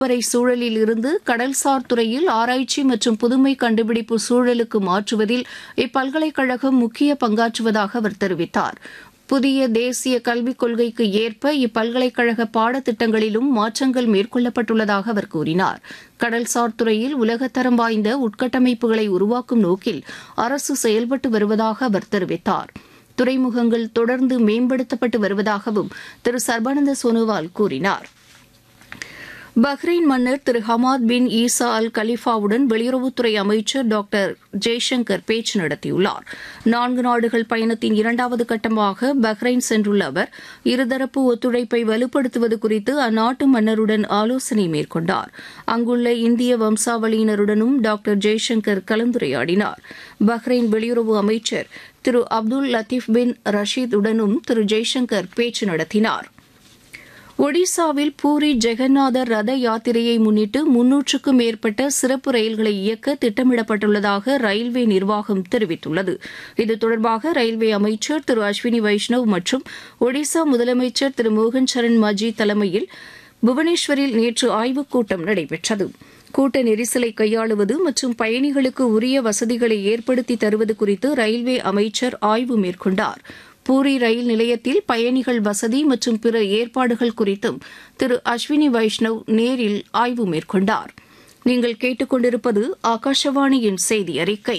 வரை சூழலில் இருந்து கடல்சார் துறையில் ஆராய்ச்சி மற்றும் புதுமை கண்டுபிடிப்பு சூழலுக்கு மாற்றுவதில் இப்பல்கலைக்கழகம் முக்கிய பங்காற்றுவதாக அவர் தெரிவித்தார் புதிய தேசிய கல்விக் கொள்கைக்கு ஏற்ப இப்பல்கலைக்கழக பாடத்திட்டங்களிலும் மாற்றங்கள் மேற்கொள்ளப்பட்டுள்ளதாக அவர் கூறினார் கடல்சார் துறையில் உலகத்தரம் வாய்ந்த உட்கட்டமைப்புகளை உருவாக்கும் நோக்கில் அரசு செயல்பட்டு வருவதாக அவர் தெரிவித்தார் துறைமுகங்கள் தொடர்ந்து மேம்படுத்தப்பட்டு வருவதாகவும் திரு சர்பானந்த சோனோவால் கூறினார் பஹ்ரைன் மன்னர் திரு ஹமாத் பின் ஈசா அல் கலிஃபாவுடன் வெளியுறவுத்துறை அமைச்சர் டாக்டர் ஜெய்சங்கர் பேச்சு நடத்தியுள்ளார் நான்கு நாடுகள் பயணத்தின் இரண்டாவது கட்டமாக பஹ்ரைன் சென்றுள்ள அவர் இருதரப்பு ஒத்துழைப்பை வலுப்படுத்துவது குறித்து அந்நாட்டு மன்னருடன் ஆலோசனை மேற்கொண்டார் அங்குள்ள இந்திய வம்சாவளியினருடனும் டாக்டர் ஜெய்சங்கர் கலந்துரையாடினார் பஹ்ரைன் வெளியுறவு அமைச்சர் திரு அப்துல் லத்தீப் பின் ரஷீத் உடனும் திரு ஜெய்சங்கர் பேச்சு நடத்தினார் ஒடிசாவில் பூரி ஜெகநாதர் ரத யாத்திரையை முன்னிட்டு முன்னூற்றுக்கும் மேற்பட்ட சிறப்பு ரயில்களை இயக்க திட்டமிடப்பட்டுள்ளதாக ரயில்வே நிர்வாகம் தெரிவித்துள்ளது இது தொடர்பாக ரயில்வே அமைச்சர் திரு அஸ்வினி வைஷ்ணவ் மற்றும் ஒடிசா முதலமைச்சர் திரு மோகன் சரண் மாஜி தலைமையில் புவனேஸ்வரில் நேற்று ஆய்வுக் கூட்டம் நடைபெற்றது கூட்ட நெரிசலை கையாளுவது மற்றும் பயணிகளுக்கு உரிய வசதிகளை ஏற்படுத்தி தருவது குறித்து ரயில்வே அமைச்சர் ஆய்வு மேற்கொண்டார் பூரி ரயில் நிலையத்தில் பயணிகள் வசதி மற்றும் பிற ஏற்பாடுகள் குறித்தும் திரு அஸ்வினி வைஷ்ணவ் நேரில் ஆய்வு மேற்கொண்டார் நீங்கள் கேட்டுக்கொண்டிருப்பது ஆகாஷவாணியின் செய்தி அறிக்கை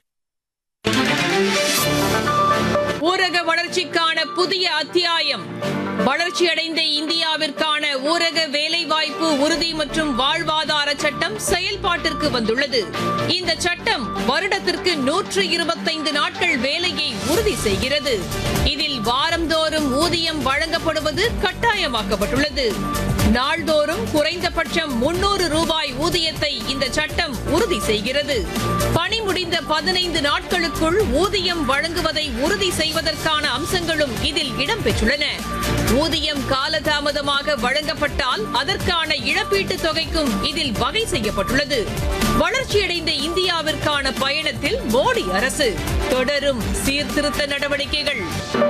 ஊரக வளர்ச்சிக்கான புதிய அத்தியாயம் வளர்ச்சியடைந்த இந்தியாவிற்கான ஊரக வேலைவாய்ப்பு உறுதி மற்றும் வாழ்வாதார சட்டம் செயல்பாட்டிற்கு வந்துள்ளது இந்த சட்டம் வருடத்திற்கு நூற்று இருபத்தைந்து நாட்கள் வேலையை உறுதி செய்கிறது இதில் வாரந்தோறும் ஊதியம் வழங்கப்படுவது கட்டாயமாக்கப்பட்டுள்ளது நாள்தோறும் குறைந்தபட்சம் முன்னூறு ரூபாய் ஊதியத்தை இந்த சட்டம் உறுதி செய்கிறது பணி முடிந்த பதினைந்து நாட்களுக்குள் ஊதியம் வழங்குவதை உறுதி செய்வதற்கான அம்சங்களும் இதில் இடம்பெற்றுள்ளன ஊதியம் காலதாமதமாக வழங்கப்பட்டால் அதற்கான இழப்பீட்டுத் தொகைக்கும் இதில் வகை செய்யப்பட்டுள்ளது வளர்ச்சியடைந்த இந்தியாவிற்கான பயணத்தில் மோடி அரசு தொடரும் சீர்திருத்த நடவடிக்கைகள்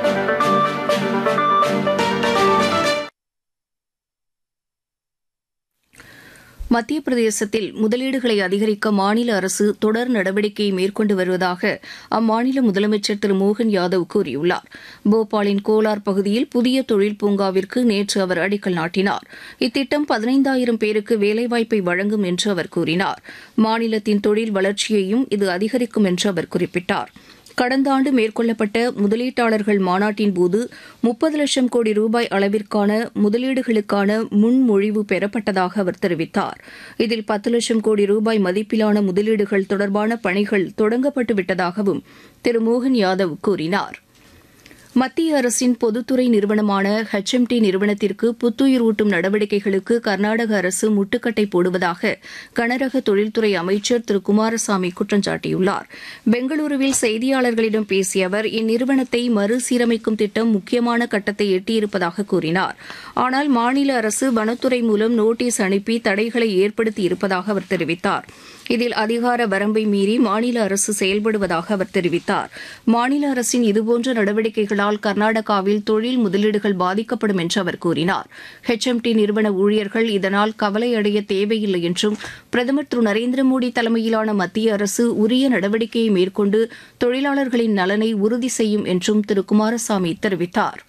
மத்திய பிரதேசத்தில் முதலீடுகளை அதிகரிக்க மாநில அரசு தொடர் நடவடிக்கையை மேற்கொண்டு வருவதாக அம்மாநில முதலமைச்சர் திரு மோகன் யாதவ் கூறியுள்ளார் போபாலின் கோலார் பகுதியில் புதிய தொழில் பூங்காவிற்கு நேற்று அவர் அடிக்கல் நாட்டினார் இத்திட்டம் பதினைந்தாயிரம் பேருக்கு வேலைவாய்ப்பை வழங்கும் என்று அவர் கூறினார் மாநிலத்தின் தொழில் வளர்ச்சியையும் இது அதிகரிக்கும் என்று அவர் குறிப்பிட்டார் கடந்த ஆண்டு மேற்கொள்ளப்பட்ட முதலீட்டாளர்கள் மாநாட்டின் போது முப்பது லட்சம் கோடி ரூபாய் அளவிற்கான முதலீடுகளுக்கான முன்மொழிவு பெறப்பட்டதாக அவர் தெரிவித்தார் இதில் பத்து லட்சம் கோடி ரூபாய் மதிப்பிலான முதலீடுகள் தொடர்பான பணிகள் தொடங்கப்பட்டு விட்டதாகவும் திரு மோகன் யாதவ் கூறினார் மத்திய அரசின் பொதுத்துறை நிறுவனமான ஹெச்எம்டி நிறுவனத்திற்கு புத்துயிர் ஊட்டும் நடவடிக்கைகளுக்கு கர்நாடக அரசு முட்டுக்கட்டை போடுவதாக கனரக தொழில்துறை அமைச்சர் திரு குமாரசாமி குற்றம் சாட்டியுள்ளார் பெங்களூருவில் செய்தியாளர்களிடம் பேசிய அவர் இந்நிறுவனத்தை மறுசீரமைக்கும் திட்டம் முக்கியமான கட்டத்தை எட்டியிருப்பதாக கூறினார் ஆனால் மாநில அரசு வனத்துறை மூலம் நோட்டீஸ் அனுப்பி தடைகளை ஏற்படுத்தி இருப்பதாக அவர் தெரிவித்தார் இதில் அதிகார வரம்பை மீறி மாநில அரசு செயல்படுவதாக அவர் தெரிவித்தார் மாநில அரசின் இதுபோன்ற நடவடிக்கைகளால் கர்நாடகாவில் தொழில் முதலீடுகள் பாதிக்கப்படும் என்று அவர் கூறினார் ஹெச்எம்டி நிறுவன ஊழியர்கள் இதனால் கவலையடைய தேவையில்லை என்றும் பிரதமர் திரு நரேந்திர மோடி தலைமையிலான மத்திய அரசு உரிய நடவடிக்கையை மேற்கொண்டு தொழிலாளர்களின் நலனை உறுதி செய்யும் என்றும் திரு குமாரசாமி தெரிவித்தார்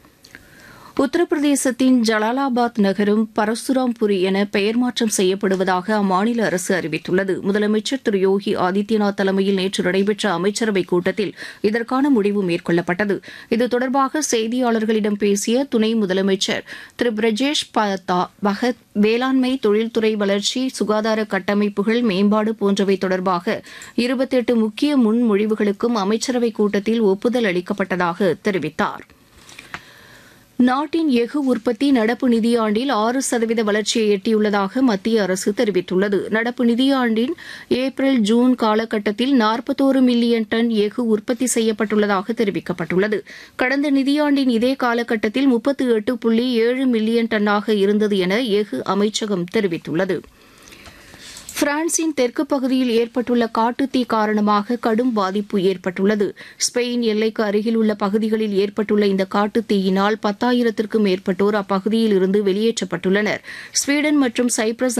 உத்தரப்பிரதேசத்தின் ஜலாலாபாத் நகரம் பரசுராம்புரி என பெயர் மாற்றம் செய்யப்படுவதாக அம்மாநில அரசு அறிவித்துள்ளது முதலமைச்சர் திரு யோகி ஆதித்யநாத் தலைமையில் நேற்று நடைபெற்ற அமைச்சரவைக் கூட்டத்தில் இதற்கான முடிவு மேற்கொள்ளப்பட்டது இது தொடர்பாக செய்தியாளர்களிடம் பேசிய துணை முதலமைச்சர் திரு பிரஜேஷ் பதா பகத் வேளாண்மை தொழில்துறை வளர்ச்சி சுகாதார கட்டமைப்புகள் மேம்பாடு போன்றவை தொடர்பாக இருபத்தெட்டு முக்கிய முன்மொழிவுகளுக்கும் அமைச்சரவைக் கூட்டத்தில் ஒப்புதல் அளிக்கப்பட்டதாக தெரிவித்தாா் நாட்டின் எஃகு உற்பத்தி நடப்பு நிதியாண்டில் ஆறு சதவீத வளர்ச்சியை எட்டியுள்ளதாக மத்திய அரசு தெரிவித்துள்ளது நடப்பு நிதியாண்டின் ஏப்ரல் ஜூன் காலகட்டத்தில் நாற்பத்தோரு மில்லியன் டன் எஃகு உற்பத்தி செய்யப்பட்டுள்ளதாக தெரிவிக்கப்பட்டுள்ளது கடந்த நிதியாண்டின் இதே காலகட்டத்தில் முப்பத்து எட்டு புள்ளி ஏழு மில்லியன் டன்னாக இருந்தது என எஃகு அமைச்சகம் தெரிவித்துள்ளது பிரான்சின் தெற்கு பகுதியில் ஏற்பட்டுள்ள காட்டுத்தீ காரணமாக கடும் பாதிப்பு ஏற்பட்டுள்ளது ஸ்பெயின் எல்லைக்கு அருகில் உள்ள பகுதிகளில் ஏற்பட்டுள்ள இந்த காட்டுத்தீயினால் பத்தாயிரத்திற்கும் மேற்பட்டோர் அப்பகுதியில் இருந்து வெளியேற்றப்பட்டுள்ளனர் ஸ்வீடன் மற்றும் சைப்ரஸ்